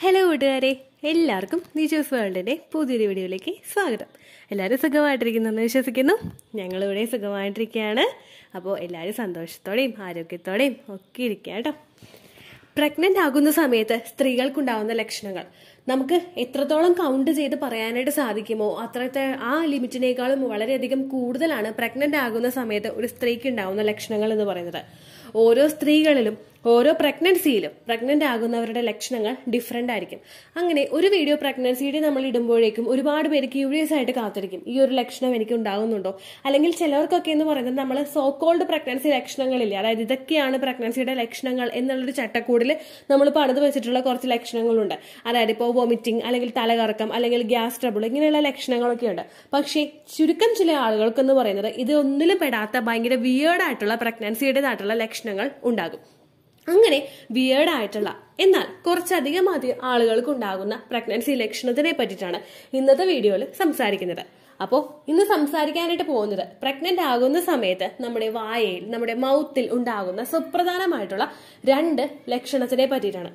hello കൂട്ടുകാരെ എല്ലാവർക്കും നീച്ചോസ് വേൾഡിൻ്റെ പുതിയൊരു വീഡിയോയിലേക്ക് സ്വാഗതം എല്ലാവരും സുഖമായിട്ടിരിക്കുന്നെന്ന് വിശ്വസിക്കുന്നു ഞങ്ങളിവിടെ സുഖമായിട്ടിരിക്കുകയാണ് അപ്പോൾ എല്ലാവരും സന്തോഷത്തോടെയും ആരോഗ്യത്തോടെയും ഒക്കെ ഇരിക്കുക കേട്ടോ പ്രഗ്നൻ്റ് ആകുന്ന സമയത്ത് സ്ത്രീകൾക്കുണ്ടാവുന്ന ലക്ഷണങ്ങൾ നമുക്ക് എത്രത്തോളം കൗണ്ട് ചെയ്ത് പറയാനായിട്ട് സാധിക്കുമോ അത്രത്തെ ആ ലിമിറ്റിനേക്കാളും വളരെയധികം കൂടുതലാണ് പ്രഗ്നൻ്റ് ആകുന്ന സമയത്ത് ഒരു സ്ത്രീക്ക് ഉണ്ടാവുന്ന ലക്ഷണങ്ങൾ എന്ന് പറയുന്നത് ഓരോ സ്ത്രീകളിലും ഓരോ പ്രഗ്നൻസിയിലും പ്രഗ്നന്റ് ആകുന്നവരുടെ ലക്ഷണങ്ങൾ ഡിഫറെന്റ് ആയിരിക്കും അങ്ങനെ ഒരു വീഡിയോ പ്രഗ്നൻസിയുടെ നമ്മൾ ഇടുമ്പോഴേക്കും ഒരുപാട് പേര് ക്യൂരിയസ് ആയിട്ട് കാത്തിരിക്കും ഈ ഒരു ലക്ഷണം എനിക്ക് ഉണ്ടാകുന്നുണ്ടോ അല്ലെങ്കിൽ ചിലവർക്കൊക്കെ എന്ന് പറയുന്നത് നമ്മൾ സോ കോൾഡ് പ്രഗ്നൻസി ലക്ഷണങ്ങളില്ലേ അതായത് ഇതൊക്കെയാണ് പ്രഗ്നൻസിയുടെ ലക്ഷണങ്ങൾ എന്നുള്ളൊരു ചട്ടക്കൂടിൽ നമ്മൾ പണിത് വെച്ചിട്ടുള്ള കുറച്ച് ലക്ഷണങ്ങളുണ്ട് അതായത് ഇപ്പോൾ വോമിറ്റിംഗ് അല്ലെങ്കിൽ തലകറക്കം അല്ലെങ്കിൽ ഗ്യാസ് ട്രബിൾ ഇങ്ങനെയുള്ള ലക്ഷണങ്ങളൊക്കെ ഉണ്ട് പക്ഷേ ചുരുക്കം ചില ആളുകൾക്കെന്ന് പറയുന്നത് ഇത് ഒന്നിലും പെടാത്ത ഭയങ്കര വിയേർഡ് ആയിട്ടുള്ള പ്രഗ്നൻസിയുടേതായിട്ടുള്ള ലക്ഷണങ്ങൾ ഉണ്ടാകും അങ്ങനെ വിയേർഡ് ആയിട്ടുള്ള എന്നാൽ കുറച്ചധികം അധികം ആളുകൾക്ക് ഉണ്ടാകുന്ന പ്രഗ്നൻസി ലക്ഷണത്തിനെ പറ്റിയിട്ടാണ് ഇന്നത്തെ വീഡിയോയിൽ സംസാരിക്കുന്നത് അപ്പോൾ ഇന്ന് സംസാരിക്കാനായിട്ട് പോകുന്നത് പ്രഗ്നന്റ് ആകുന്ന സമയത്ത് നമ്മുടെ വായയിൽ നമ്മുടെ മൗത്തിൽ ഉണ്ടാകുന്ന സുപ്രധാനമായിട്ടുള്ള രണ്ട് ലക്ഷണത്തിനെ പറ്റിയിട്ടാണ്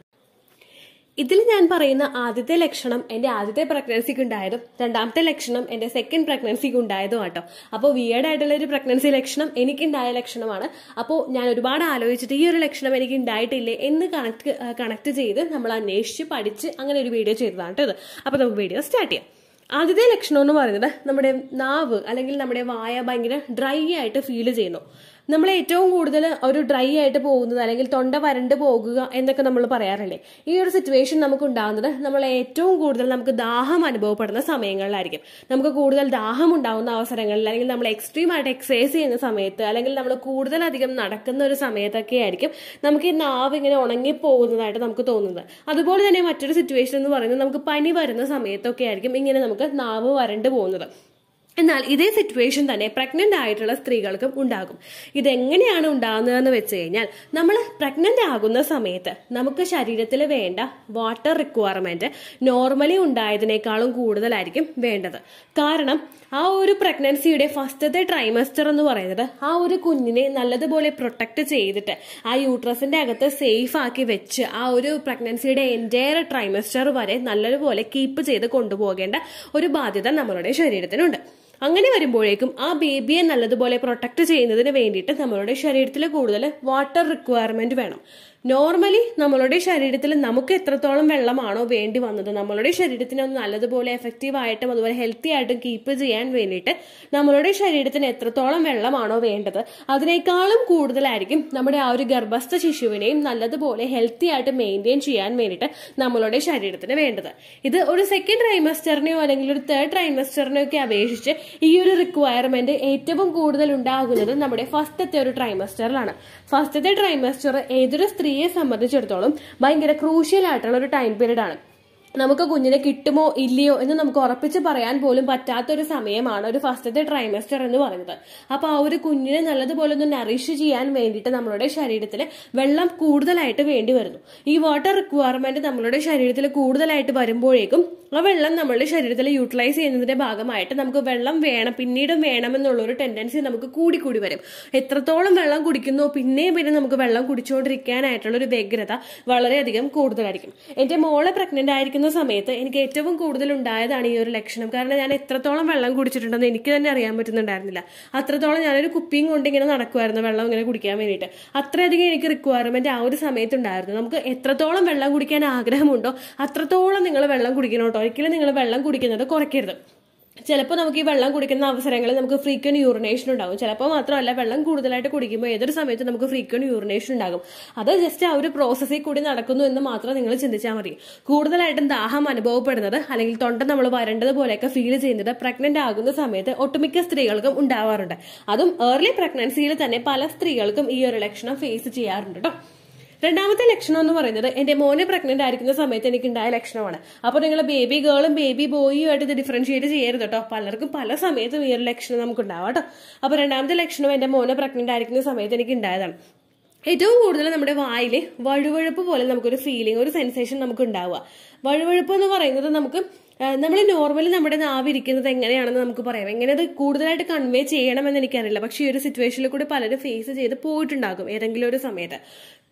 ഇതിൽ ഞാൻ പറയുന്ന ആദ്യത്തെ ലക്ഷണം എന്റെ ആദ്യത്തെ പ്രഗ്നൻസിക്ക് ഉണ്ടായതും രണ്ടാമത്തെ ലക്ഷണം എന്റെ സെക്കൻഡ് പ്രഗ്നൻസിക്ക് ഉണ്ടായതും ആട്ടോ അപ്പോൾ വിയേർഡ് ആയിട്ടുള്ള ഒരു പ്രഗ്നൻസി ലക്ഷണം എനിക്കുണ്ടായ ലക്ഷണമാണ് അപ്പോൾ ഞാൻ ഒരുപാട് ആലോചിച്ചിട്ട് ഈ ഒരു ലക്ഷണം എനിക്ക് ഉണ്ടായിട്ടില്ലേ എന്ന് കണക്ട് കണക്ട് ചെയ്ത് നമ്മൾ അന്വേഷിച്ച് പഠിച്ച് അങ്ങനെ ഒരു വീഡിയോ ചെയ്തതാണ് കേട്ടോ ഇത് അപ്പോൾ നമുക്ക് വീഡിയോ സ്റ്റാർട്ട് ചെയ്യാം ആദ്യത്തെ ലക്ഷണം എന്ന് പറയുന്നത് നമ്മുടെ നാവ് അല്ലെങ്കിൽ നമ്മുടെ വായ ഭയങ്കര ഡ്രൈ ആയിട്ട് ഫീൽ ചെയ്യുന്നു നമ്മൾ ഏറ്റവും കൂടുതൽ ഒരു ഡ്രൈ ആയിട്ട് പോകുന്നത് അല്ലെങ്കിൽ തൊണ്ട വരണ്ട് പോകുക എന്നൊക്കെ നമ്മൾ പറയാറില്ലേ ഈ ഒരു സിറ്റുവേഷൻ നമുക്ക് ഉണ്ടാകുന്നത് നമ്മൾ ഏറ്റവും കൂടുതൽ നമുക്ക് ദാഹം അനുഭവപ്പെടുന്ന സമയങ്ങളിലായിരിക്കും നമുക്ക് കൂടുതൽ ദാഹം ഉണ്ടാകുന്ന അവസരങ്ങളിൽ അല്ലെങ്കിൽ നമ്മൾ എക്സ്ട്രീം ആയിട്ട് എക്സസൈസ് ചെയ്യുന്ന സമയത്ത് അല്ലെങ്കിൽ നമ്മൾ കൂടുതലധികം നടക്കുന്ന ഒരു സമയത്തൊക്കെ ആയിരിക്കും നമുക്ക് ഈ നാവ് ഇങ്ങനെ ഉണങ്ങി പോകുന്നതായിട്ട് നമുക്ക് തോന്നുന്നത് അതുപോലെ തന്നെ മറ്റൊരു സിറ്റുവേഷൻ എന്ന് പറയുന്നത് നമുക്ക് പനി വരുന്ന സമയത്തൊക്കെ ആയിരിക്കും ഇങ്ങനെ നമുക്ക് നാവ് വരണ്ട് പോകുന്നത് എന്നാൽ ഇതേ സിറ്റുവേഷൻ തന്നെ പ്രഗ്നന്റ് ആയിട്ടുള്ള സ്ത്രീകൾക്കും ഉണ്ടാകും ഇതെങ്ങനെയാണ് ഉണ്ടാകുന്നതെന്ന് വെച്ച് കഴിഞ്ഞാൽ നമ്മൾ പ്രഗ്നന്റ് ആകുന്ന സമയത്ത് നമുക്ക് ശരീരത്തിൽ വേണ്ട വാട്ടർ റിക്വയർമെന്റ് നോർമലി ഉണ്ടായതിനേക്കാളും കൂടുതലായിരിക്കും വേണ്ടത് കാരണം ആ ഒരു പ്രഗ്നൻസിയുടെ ഫസ്റ്റത്തെ ട്രൈമസ്റ്റർ എന്ന് പറയുന്നത് ആ ഒരു കുഞ്ഞിനെ നല്ലതുപോലെ പ്രൊട്ടക്ട് ചെയ്തിട്ട് ആ യൂട്രസിന്റെ അകത്ത് സേഫ് ആക്കി വെച്ച് ആ ഒരു പ്രഗ്നൻസിയുടെ എൻറ്റയർ ട്രൈമസ്റ്റർ വരെ നല്ലതുപോലെ കീപ്പ് ചെയ്ത് കൊണ്ടുപോകേണ്ട ഒരു ബാധ്യത നമ്മളുടെ ശരീരത്തിനുണ്ട് അങ്ങനെ വരുമ്പോഴേക്കും ആ ബേബിയെ നല്ലതുപോലെ പ്രൊട്ടക്ട് ചെയ്യുന്നതിന് വേണ്ടിയിട്ട് നമ്മളുടെ ശരീരത്തിൽ കൂടുതൽ വാട്ടർ റിക്വയർമെന്റ് വേണം നോർമലി നമ്മളുടെ ശരീരത്തിൽ നമുക്ക് എത്രത്തോളം വെള്ളമാണോ വേണ്ടി വന്നത് നമ്മളുടെ ശരീരത്തിനെ ഒന്ന് നല്ലതുപോലെ എഫക്റ്റീവ് ആയിട്ടും അതുപോലെ ഹെൽത്തി ആയിട്ടും കീപ്പ് ചെയ്യാൻ വേണ്ടിയിട്ട് നമ്മളുടെ ശരീരത്തിന് എത്രത്തോളം വെള്ളമാണോ വേണ്ടത് അതിനേക്കാളും കൂടുതലായിരിക്കും നമ്മുടെ ആ ഒരു ഗർഭസ്ഥ ശിശുവിനെയും നല്ലതുപോലെ ഹെൽത്തി ആയിട്ട് മെയിൻറ്റെയിൻ ചെയ്യാൻ വേണ്ടിയിട്ട് നമ്മളുടെ ശരീരത്തിന് വേണ്ടത് ഇത് ഒരു സെക്കൻഡ് ട്രൈമസ്റ്ററിനെയോ അല്ലെങ്കിൽ ഒരു തേർഡ് ട്രൈമസ്റ്ററിനെയോ ഒക്കെ അപേക്ഷിച്ച് ഈ ഒരു റിക്വയർമെന്റ് ഏറ്റവും കൂടുതൽ ഉണ്ടാകുന്നത് നമ്മുടെ ഫസ്റ്റത്തെ ഒരു ട്രൈമസ്റ്ററിലാണ് ഫസ്റ്റത്തെ ട്രൈമസ്റ്റർ ഏതൊരു സ്ത്രീയെ സംബന്ധിച്ചിടത്തോളം ഭയങ്കര ക്രൂഷ്യൽ ആയിട്ടുള്ള ഒരു ടൈം പീരീഡ് ആണ് നമുക്ക് കുഞ്ഞിനെ കിട്ടുമോ ഇല്ലയോ എന്ന് നമുക്ക് ഉറപ്പിച്ച് പറയാൻ പോലും പറ്റാത്ത ഒരു സമയമാണ് ഒരു ഫസ്റ്റത്തെ ട്രൈമസ്റ്റർ എന്ന് പറയുന്നത് അപ്പൊ ആ ഒരു കുഞ്ഞിനെ നല്ലതുപോലെ ഒന്ന് നറിഷ് ചെയ്യാൻ വേണ്ടിയിട്ട് നമ്മളുടെ ശരീരത്തിൽ വെള്ളം കൂടുതലായിട്ട് വേണ്ടി വരുന്നു ഈ വാട്ടർ റിക്വയർമെന്റ് നമ്മളുടെ ശരീരത്തിൽ കൂടുതലായിട്ട് വരുമ്പോഴേക്കും ആ വെള്ളം നമ്മളുടെ ശരീരത്തിൽ യൂട്ടിലൈസ് ചെയ്യുന്നതിന്റെ ഭാഗമായിട്ട് നമുക്ക് വെള്ളം വേണം പിന്നീടും വേണമെന്നുള്ള ഒരു ടെൻഡൻസി നമുക്ക് കൂടി കൂടി വരും എത്രത്തോളം വെള്ളം കുടിക്കുന്നോ പിന്നെയും പിന്നെ നമുക്ക് വെള്ളം കുടിച്ചുകൊണ്ടിരിക്കാനായിട്ടുള്ള ഒരു വ്യഗ്രത വളരെയധികം കൂടുതലായിരിക്കും എന്റെ മോളെ പ്രഗ്നന്റ് ആയിരിക്കുന്ന സമയത്ത് എനിക്ക് ഏറ്റവും കൂടുതൽ ഉണ്ടായതാണ് ഈ ഒരു ലക്ഷണം കാരണം ഞാൻ എത്രത്തോളം വെള്ളം കുടിച്ചിട്ടുണ്ടെന്ന് എനിക്ക് തന്നെ അറിയാൻ പറ്റുന്നുണ്ടായിരുന്നില്ല അത്രത്തോളം ഞാനൊരു കുപ്പിയും കൊണ്ട് ഇങ്ങനെ നടക്കുമായിരുന്നു വെള്ളം ഇങ്ങനെ കുടിക്കാൻ വേണ്ടിയിട്ട് അത്രയധികം എനിക്ക് റിക്വയർമെന്റ് ആ ഒരു സമയത്ത് ഉണ്ടായിരുന്നു നമുക്ക് എത്രത്തോളം വെള്ളം കുടിക്കാൻ ആഗ്രഹമുണ്ടോ അത്രത്തോളം നിങ്ങൾ വെള്ളം കുടിക്കണം കേട്ടോ ഒരിക്കലും നിങ്ങൾ വെള്ളം കുടിക്കുന്നത് കുറയ്ക്കരുത് ചിലപ്പോൾ നമുക്ക് ഈ വെള്ളം കുടിക്കുന്ന അവസരങ്ങളിൽ നമുക്ക് ഫ്രീക്വന്റ് യൂറിനേഷൻ ഉണ്ടാകും ചിലപ്പോൾ മാത്രമല്ല വെള്ളം കൂടുതലായിട്ട് കുടിക്കുമ്പോൾ ഏതൊരു സമയത്ത് നമുക്ക് ഫ്രീക്വന്റ് യൂറിനേഷൻ ഉണ്ടാകും അത് ജസ്റ്റ് ആ ഒരു പ്രോസസ്സിൽ കൂടി നടക്കുന്നു എന്ന് മാത്രം നിങ്ങൾ ചിന്തിച്ചാൽ മതി കൂടുതലായിട്ടും ദാഹം അനുഭവപ്പെടുന്നത് അല്ലെങ്കിൽ തൊണ്ട നമ്മൾ വരേണ്ടത് പോലെയൊക്കെ ഫീൽ ചെയ്യുന്നത് പ്രഗ്നന്റ് ആകുന്ന സമയത്ത് ഒട്ടുമിക്ക സ്ത്രീകൾക്കും ഉണ്ടാവാറുണ്ട് അതും ഏർലി പ്രഗ്നൻസിയിൽ തന്നെ പല സ്ത്രീകൾക്കും ഈ ഒരു ലക്ഷണം ഫേസ് ചെയ്യാറുണ്ട് കേട്ടോ രണ്ടാമത്തെ ലക്ഷണം എന്ന് പറയുന്നത് എന്റെ മോനെ പ്രഗ്നന്റ് ആയിരിക്കുന്ന സമയത്ത് എനിക്ക് ഉണ്ടായ ലക്ഷണമാണ് അപ്പൊ നിങ്ങൾ ബേബി ഗേളും ബേബി ബോയും ആയിട്ട് ഇത് ഡിഫറൻഷിയേറ്റ് ചെയ്യരുത് കേട്ടോ പലർക്കും പല സമയത്തും ഈ ഒരു ലക്ഷണം നമുക്ക് ഉണ്ടാവാം കേട്ടോ അപ്പൊ രണ്ടാമത്തെ ലക്ഷണം എന്റെ മോനെ പ്രഗ്നന്റ് ആയിരിക്കുന്ന സമയത്ത് എനിക്ക് ഉണ്ടായതാണ് ഏറ്റവും കൂടുതൽ നമ്മുടെ വായിൽ വഴുവഴുപ്പ് പോലെ നമുക്കൊരു ഫീലിംഗ് ഒരു സെൻസേഷൻ നമുക്ക് ഉണ്ടാവുക വഴുവഴുപ്പ് എന്ന് പറയുന്നത് നമുക്ക് നമ്മൾ നോർമലി നമ്മുടെ നാവ് ഇരിക്കുന്നത് എങ്ങനെയാണെന്ന് നമുക്ക് പറയാം എങ്ങനെ അത് കൂടുതലായിട്ട് കൺവേ ചെയ്യണമെന്ന് എനിക്കറിയില്ല പക്ഷേ ഈ ഒരു സിറ്റുവേഷനിൽ കൂടി പലരും ഫേസ് ചെയ്ത് പോയിട്ടുണ്ടാകും ഏതെങ്കിലും ഒരു സമയത്ത്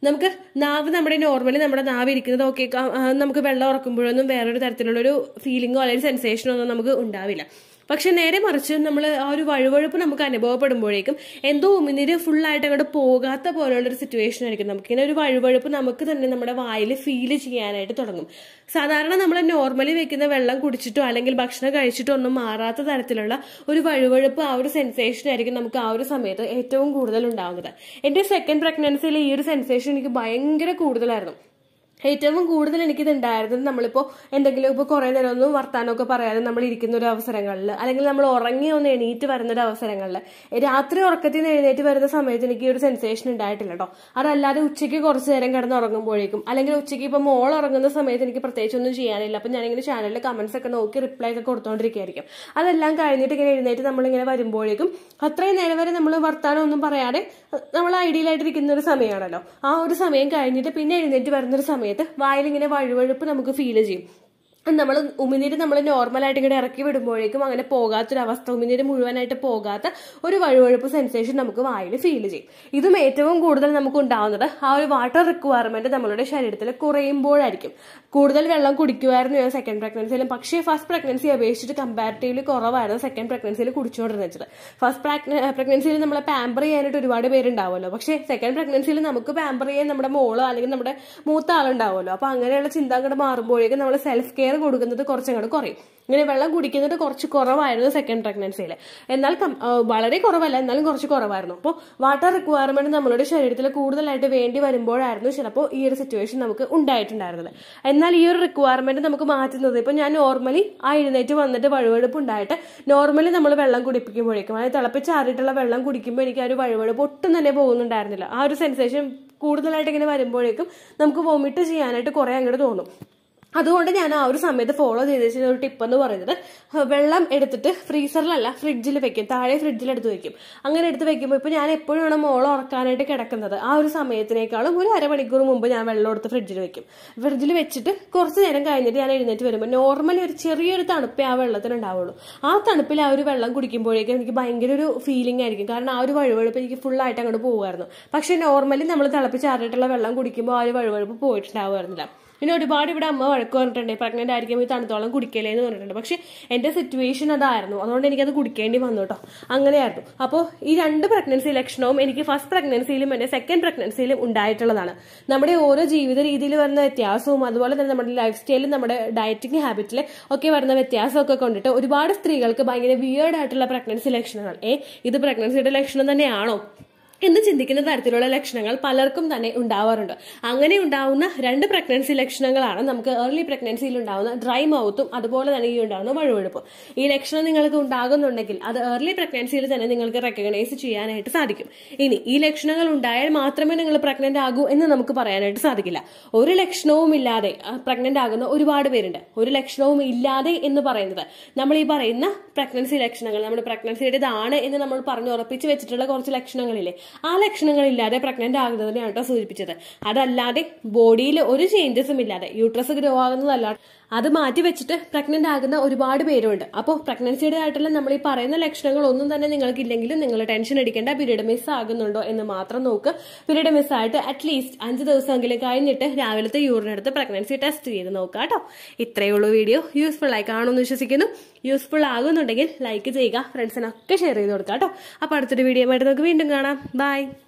നമുക്ക് നാവ് നമ്മുടെ നോർമലി നമ്മുടെ നാവ് ഇരിക്കുന്നത് ഓക്കെ നമുക്ക് വെള്ളം ഉറക്കുമ്പോഴൊന്നും വേറൊരു തരത്തിലുള്ളൊരു ഫീലിങ്ങോ അല്ലെങ്കിൽ സെൻസേഷനോ ഒന്നും നമുക്ക് ഉണ്ടാവില്ല പക്ഷെ നേരെ മറിച്ച് നമ്മൾ ആ ഒരു വഴുവഴുപ്പ് നമുക്ക് അനുഭവപ്പെടുമ്പോഴേക്കും എന്തോ ഉമിനീര് ഫുള്ളായിട്ട് അങ്ങോട്ട് പോകാത്ത പോലുള്ള ഒരു സിറ്റുവേഷൻ ആയിരിക്കും നമുക്കിങ്ങനെ ഒരു വഴുവഴുപ്പ് നമുക്ക് തന്നെ നമ്മുടെ വായിൽ ഫീൽ ചെയ്യാനായിട്ട് തുടങ്ങും സാധാരണ നമ്മൾ നോർമലി വെക്കുന്ന വെള്ളം കുടിച്ചിട്ടോ അല്ലെങ്കിൽ ഭക്ഷണം കഴിച്ചിട്ടോ ഒന്നും മാറാത്ത തരത്തിലുള്ള ഒരു വഴുവഴുപ്പ് ആ ഒരു സെൻസേഷൻ ആയിരിക്കും നമുക്ക് ആ ഒരു സമയത്ത് ഏറ്റവും കൂടുതൽ ഉണ്ടാകുന്നത് എന്റെ സെക്കൻഡ് പ്രഗ്നൻസിയിൽ ഈ ഒരു സെൻസേഷൻ എനിക്ക് ഭയങ്കര കൂടുതലായിരുന്നു ഏറ്റവും കൂടുതൽ എനിക്കിത് ഉണ്ടായിരുന്നത് നമ്മളിപ്പോൾ എന്തെങ്കിലും ഇപ്പോൾ കുറേ നേരം ഒന്നും വർത്താനമൊക്കെ പറയാതെ നമ്മൾ ഇരിക്കുന്ന ഒരു അവസരങ്ങളിൽ അല്ലെങ്കിൽ നമ്മൾ ഉറങ്ങി ഒന്ന് എണീറ്റ് വരുന്ന ഒരു അവസരങ്ങളിൽ രാത്രി ഉറക്കത്തിൽ നിന്ന് എഴുന്നേറ്റ് വരുന്ന സമയത്ത് എനിക്ക് ഈ ഒരു സെൻസേഷൻ ഉണ്ടായിട്ടില്ല കേട്ടോ അതല്ലാതെ ഉച്ചയ്ക്ക് കുറച്ച് നേരം കിടന്ന് ഉറങ്ങുമ്പോഴേക്കും അല്ലെങ്കിൽ ഉച്ചയ്ക്ക് ഇപ്പോൾ മോൾ ഉറങ്ങുന്ന സമയത്ത് എനിക്ക് പ്രത്യേകിച്ച് ഒന്നും ചെയ്യാനില്ല അപ്പം ഞാനിങ്ങനെ ചാനലിൽ കമന്റ്സ് ഒക്കെ നോക്കി റിപ്ലൈ ഒക്കെ കൊടുത്തോണ്ടിരിക്കുകയായിരിക്കും അതെല്ലാം കഴിഞ്ഞിട്ട് ഇങ്ങനെ എഴുന്നേറ്റ് നമ്മളിങ്ങനെ വരുമ്പോഴേക്കും അത്രയും നേരം വരെ നമ്മൾ വർത്താനം ഒന്നും പറയാതെ നമ്മൾ ഐഡിയലായിട്ടിരിക്കുന്ന ഒരു സമയമാണല്ലോ ആ ഒരു സമയം കഴിഞ്ഞിട്ട് പിന്നെ എഴുന്നേറ്റ് വരുന്ന ഒരു സമയത്ത് വായിലിങ്ങനെ വഴുവഴുപ്പ് നമുക്ക് ഫീൽ ചെയ്യും നമ്മൾ ഉമിനീര് നമ്മൾ നോർമലായിട്ട് ഇങ്ങനെ ഇറക്കി വിടുമ്പോഴേക്കും അങ്ങനെ പോകാത്തൊരവസ്ഥ ഉമിനീര് മുഴുവനായിട്ട് പോകാത്ത ഒരു വഴുവഴുപ്പ് സെൻസേഷൻ നമുക്ക് വായിൽ ഫീൽ ചെയ്യും ഇതും ഏറ്റവും കൂടുതൽ നമുക്ക് ഉണ്ടാവുന്നത് ആ ഒരു വാട്ടർ റിക്വയർമെന്റ് നമ്മളുടെ ശരീരത്തിൽ കുറയുമ്പോഴായിരിക്കും കൂടുതൽ വെള്ളം കുടിക്കുമായിരുന്നു ഞാൻ സെക്കൻഡ് പ്രഗ്നൻസിയിലും പക്ഷേ ഫസ്റ്റ് പ്രഗ്നൻസി അപേക്ഷിച്ചിട്ട് കമ്പാരിറ്റീവ്ലി കുറവായിരുന്നു സെക്കൻഡ് പ്രഗ്നൻസിയിൽ കുടിച്ചുകൊണ്ടിരുന്നത് ഫസ്റ്റ് പ്രഗ്നൻസിയിൽ നമ്മളെ പാമ്പർ ചെയ്യാനായിട്ട് ഒരുപാട് പേരുണ്ടാവുമല്ലോ പക്ഷേ സെക്കൻഡ് പ്രഗ്നൻസിയിൽ നമുക്ക് പാമ്പർ ചെയ്യാൻ നമ്മുടെ മോള് അല്ലെങ്കിൽ നമ്മുടെ മൂത്ത ആളുണ്ടാവുമല്ലോ അപ്പൊ അങ്ങനെയുള്ള ചിന്ത അങ്ങോട്ട് മാറുമ്പോഴേക്കും നമ്മൾ സെൽഫ് കെയർ കൊടുക്കുന്നത് കുറച്ചങ്ങോട്ട് കുറയും ഇങ്ങനെ വെള്ളം കുടിക്കുന്നത് കുറച്ച് കുറവായിരുന്നു സെക്കൻഡ് പ്രഗ്നൻസിയിൽ എന്നാൽ വളരെ കുറവല്ല എന്നാലും കുറച്ച് കുറവായിരുന്നു അപ്പോൾ വാട്ടർ റിക്വയർമെന്റ് നമ്മളുടെ ശരീരത്തിൽ കൂടുതലായിട്ട് വേണ്ടി വരുമ്പോഴായിരുന്നു ചിലപ്പോൾ ഈ ഒരു സിറ്റുവേഷൻ നമുക്ക് ഉണ്ടായിട്ടുണ്ടായിരുന്നത് എന്നാൽ ഈ ഒരു റിക്വയർമെന്റ് നമുക്ക് മാറ്റുന്നത് ഇപ്പൊ ഞാൻ നോർമലി ആ എഴുന്നേറ്റ് വന്നിട്ട് വഴുവഴുപ്പ് ഉണ്ടായിട്ട് നോർമലി നമ്മൾ വെള്ളം കുടിപ്പിക്കുമ്പോഴേക്കും അതായത് തിളപ്പിച്ചാറിയിട്ടുള്ള വെള്ളം കുടിക്കുമ്പോൾ എനിക്ക് ആ ഒരു വഴുവഴുപ്പ് ഒട്ടും തന്നെ പോകുന്നുണ്ടായിരുന്നില്ല ആ ഒരു സെൻസേഷൻ കൂടുതലായിട്ട് ഇങ്ങനെ വരുമ്പോഴേക്കും നമുക്ക് വോമിറ്റ് ചെയ്യാനായിട്ട് കുറെ അങ്ങോട്ട് തോന്നും അതുകൊണ്ട് ഞാൻ ആ ഒരു സമയത്ത് ഫോളോ ചെയ്ത് വെച്ചിരുന്ന ഒരു ടിപ്പ് എന്ന് പറയുന്നത് വെള്ളം എടുത്തിട്ട് ഫ്രീസറിലല്ല ഫ്രിഡ്ജിൽ വെക്കും താഴെ ഫ്രിഡ്ജിൽ എടുത്ത് വെക്കും അങ്ങനെ എടുത്ത് വെക്കുമ്പോൾ ഇപ്പൊ ഞാൻ എപ്പോഴാണ് മോളെ ഉറക്കാനായിട്ട് കിടക്കുന്നത് ആ ഒരു സമയത്തിനേക്കാളും ഒരു അരമണിക്കൂർ മുമ്പ് ഞാൻ വെള്ളം എടുത്ത് ഫ്രിഡ്ജിൽ വെക്കും ഫ്രിഡ്ജിൽ വെച്ചിട്ട് കുറച്ച് നേരം കഴിഞ്ഞിട്ട് ഞാൻ എഴുന്നേറ്റ് വരുമ്പോൾ നോർമലി ഒരു ചെറിയൊരു തണുപ്പേ ആ വെള്ളത്തിന് ഉണ്ടാവുള്ളൂ ആ തണുപ്പിൽ ആ ഒരു വെള്ളം കുടിക്കുമ്പോഴേക്കും എനിക്ക് ഭയങ്കര ഒരു ഫീലിംഗ് ആയിരിക്കും കാരണം ആ ഒരു വഴുവഴുപ്പ് എനിക്ക് ഫുൾ ആയിട്ട് അങ്ങോട്ട് പോകുമായിരുന്നു പക്ഷെ നോർമലി നമ്മൾ തിളപ്പിച്ചാറിയിട്ടുള്ള വെള്ളം കുടിക്കുമ്പോൾ ആ ഒരു വഴുവഴുപ്പ് പോയിട്ടുണ്ടാവുമായിരുന്നില്ല പിന്നെ ഒരുപാട് ഇവിടെ അമ്മ വഴക്ക് പറഞ്ഞിട്ടുണ്ട് പ്രഗ്നന്റ് ആയിരിക്കും ഈ തണുത്തോളം കുടിക്കലേ എന്ന് പറഞ്ഞിട്ടുണ്ട് പക്ഷെ എന്റെ സിറ്റുവേഷൻ അതായിരുന്നു അതുകൊണ്ട് എനിക്കത് കുടിക്കേണ്ടി വന്നു കേട്ടോ അങ്ങനെയായിരുന്നു അപ്പോൾ ഈ രണ്ട് പ്രഗ്നൻസി ലക്ഷണവും എനിക്ക് ഫസ്റ്റ് പ്രഗ്നൻസിയിലും എന്റെ സെക്കൻഡ് പ്രഗ്നൻസിയിലും ഉണ്ടായിട്ടുള്ളതാണ് നമ്മുടെ ഓരോ ജീവിത രീതിയിൽ വരുന്ന വ്യത്യാസവും അതുപോലെ തന്നെ നമ്മുടെ ലൈഫ് സ്റ്റൈലും നമ്മുടെ ഡയറ്റിംഗ് ഹാബിറ്റിൽ ഒക്കെ വരുന്ന വ്യത്യാസമൊക്കെ കൊണ്ടിട്ട് ഒരുപാട് സ്ത്രീകൾക്ക് ഭയങ്കര വിയേർഡ് ആയിട്ടുള്ള പ്രഗ്നൻസി ലക്ഷണങ്ങൾ ഏ ഇത് പ്രഗ്നൻസിയുടെ ലക്ഷണം തന്നെയാണോ എന്ന് ചിന്തിക്കുന്ന തരത്തിലുള്ള ലക്ഷണങ്ങൾ പലർക്കും തന്നെ ഉണ്ടാവാറുണ്ട് അങ്ങനെ ഉണ്ടാവുന്ന രണ്ട് പ്രഗ്നൻസി ലക്ഷണങ്ങളാണ് നമുക്ക് ഏർലി പ്രഗ്നൻസിയിൽ ഉണ്ടാവുന്ന ഡ്രൈ മൗത്തും അതുപോലെ തന്നെ ഈ ഉണ്ടാവുന്ന വഴുവഴുപ്പ് ഈ ലക്ഷണം നിങ്ങൾക്ക് ഉണ്ടാകുന്നുണ്ടെങ്കിൽ അത് ഏർലി പ്രഗ്നൻസിയിൽ തന്നെ നിങ്ങൾക്ക് റെക്കഗ്നൈസ് ചെയ്യാനായിട്ട് സാധിക്കും ഇനി ഈ ലക്ഷണങ്ങൾ ഉണ്ടായാൽ മാത്രമേ നിങ്ങൾ പ്രഗ്നന്റ് ആകൂ എന്ന് നമുക്ക് പറയാനായിട്ട് സാധിക്കില്ല ഒരു ലക്ഷണവും ഇല്ലാതെ പ്രഗ്നന്റ് ആകുന്ന ഒരുപാട് പേരുണ്ട് ഒരു ലക്ഷണവും ഇല്ലാതെ എന്ന് പറയുന്നത് നമ്മൾ ഈ പറയുന്ന പ്രഗ്നൻസി ലക്ഷണങ്ങൾ നമ്മുടെ പ്രഗ്നൻസിയുടേതാണ് എന്ന് നമ്മൾ പറഞ്ഞു ഉറപ്പിച്ച് വെച്ചിട്ടുള്ള കുറച്ച് ലക്ഷണങ്ങളില്ലേ ആ ലക്ഷണങ്ങളില്ലാതെ പ്രഗ്നന്റ് ആകുന്നതിനെയാണ് കേട്ടോ സൂചിപ്പിച്ചത് അതല്ലാതെ ബോഡിയിൽ ഒരു ചേഞ്ചസും ഇല്ലാതെ യൂട്രസ് ഗ്രോ ആകുന്നതല്ല അത് മാറ്റി വെച്ചിട്ട് പ്രഗ്നന്റ് ആകുന്ന ഒരുപാട് പേരുണ്ട് അപ്പോൾ പ്രഗ്നൻസിയുടെ ആയിട്ടുള്ള നമ്മൾ ഈ പറയുന്ന ലക്ഷണങ്ങൾ ഒന്നും തന്നെ നിങ്ങൾക്ക് ഇല്ലെങ്കിലും നിങ്ങൾ ടെൻഷൻ അടിക്കേണ്ട പീരീഡ് മിസ് ആകുന്നുണ്ടോ എന്ന് മാത്രം നോക്ക് പീരീഡ് മിസ് ആയിട്ട് അറ്റ്ലീസ്റ്റ് അഞ്ച് ദിവസമെങ്കിലും കഴിഞ്ഞിട്ട് രാവിലത്തെ യൂറിൻ എടുത്ത് പ്രഗ്നൻസി ടെസ്റ്റ് ചെയ്ത് നോക്കുക കേട്ടോ ഇത്രയേ ഉള്ളൂ വീഡിയോ യൂസ്ഫുൾ ആയി കാണുമെന്ന് വിശ്വസിക്കുന്നു യൂസ്ഫുൾ ആകുന്നുണ്ടെങ്കിൽ ലൈക്ക് ചെയ്യുക ഫ്രണ്ട്സിനൊക്കെ ഷെയർ ചെയ്ത് കൊടുക്കുക കേട്ടോ അപ്പോൾ അടുത്തൊരു വീഡിയോ ആയിട്ട് നമുക്ക് വീണ്ടും കാണാം ബൈ